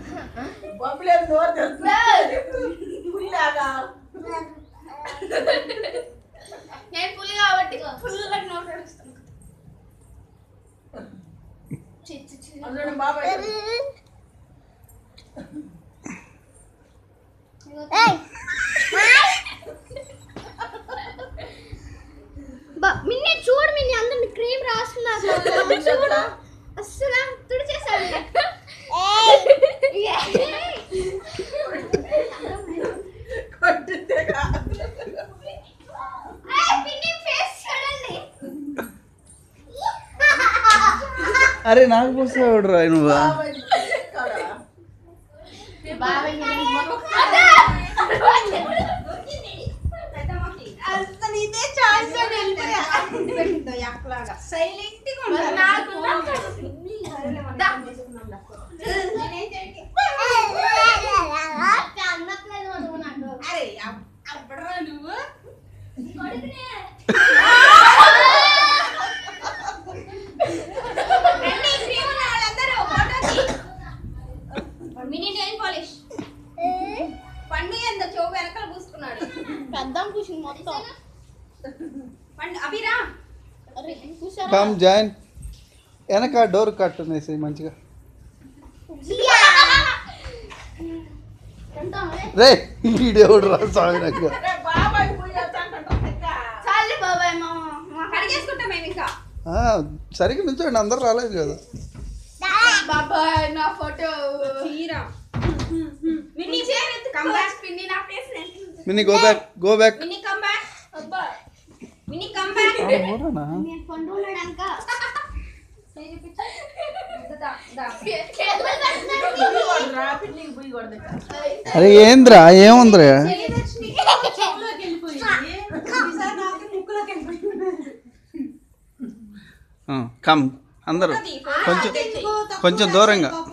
బొబ్బలేదు నోరు తెరుస్తుంది. పుల్లాగా. నేను పులి కాబట్టి ఫుల్గా నోట్ నడుస్తాను చి, చి, చి. అందులో బాబాయ్ మిన్ని చూడు మిన్ని అందరిని క్రీమ్ రాస్తున్నారు చూడు అస్సలు తుడిచేసాడు కొట్టితే కాదు. పిన్ని ఫేస్ చూడండి అరే నాకు పోసాడు రా నువ్వు బాబాయ్ కాడ. బాబాయ్ అసలు ఇదే చాయిస్ సైలెంట్ గా ఉండాలి. నాకు అన్నట్లేదు నువ్వు నాకు అరే అప్- అప్పుడురా నువ్వు రండి, క్రీమ్ ఉన్న వాళ్ళందరూ ఫోటోకి. మినీ నెయిల్ పాలిష్ పండు ఎంత చెవు వెనకాల పూసుకున్నాడు పెద్దాం కూర్చుంది మొత్తం పండు అభిరా అరే చూసారా కమ్ జాయిన్ వెనక డోర్ కట్టునేసి మంచిగా తింటామే రే ఈడేవుడు రా స్వామి నాకు అరే బాబాయ్ పూజ చేస్తానంటారు ఇంకా. చాలే బాబాయ్ మామ కడిగేసుకుంటాం మేము ఇంకా ఆ, సరిగ్గా నుంచోండి అందరు రాలేదు కదా బాబాయ్ నా ఫోటో చీర మినీ కమ్ బ్యాక్ పిన్ని నా face Mini go back go back Mini come back అబ్బా మినీ కమ్ బ్యాక్ ఊరనా నేను పండు ఉన్నాడంక పుల్లి కొడదురా, పిన్నికి పుయ్యి కొడదు ఇంకా. అరే ఏంద్రా ఏముందిరా చెవులోకి వెళ్ళిపోయింది ఈసారి నాకు ముక్కులోకి వెళ్ళిపోయింది కమ్ అందరూ కొంచెం కొంచెం దూరంగా